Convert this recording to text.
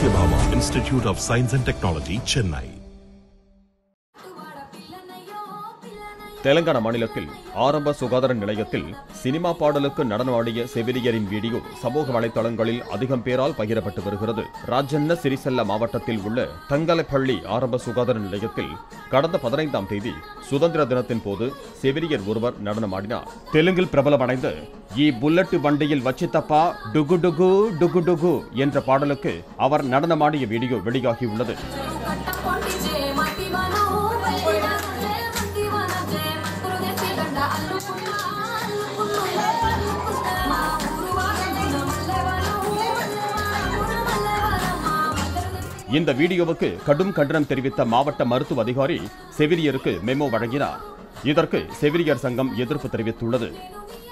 Satyabhama Institute of Science and Technology, Chennai. Telangana மாநிலத்தில் ஆரம்ப சுகாதார நிலையத்தில் சினிமா பாடலுக்கு நடனமாடிய செவிலியரின் வீடியோ சமூக வலைதளங்களில் அதிகம் பேரால் பகிரப்பட்டு வருகிறது ராஜண்ண சிறிசெல்ல மாவட்டத்தில் உள்ள தங்கலப்பள்ளி ஆரம்ப சுகாதார நிலையத்தில் கடந்த பதினைந்தாம் தேதி சுதந்திர தினத்தின் போது செவிலியர் ஒருவர் நடனமாடினார் தெலுங்கில் பிரபலமடைந்த ஈ புல்லட்டு வண்டியில் வச்சித்தப்பா டுகு டுகு டுகு டுகு என்ற பாடலுக்கு அவர் நடனமாடிய வீடியோ வெளியாகியுள்ளது இந்த வீடியோவுக்கு கடும் கண்டனம் தெரிவித்த மாவட்ட மருத்துவ அதிகாரி செவிலியருக்கு மெமோ வழங்கினார் இதற்கு செவிலியர் சங்கம் எதிர்ப்பு தெரிவித்துள்ளது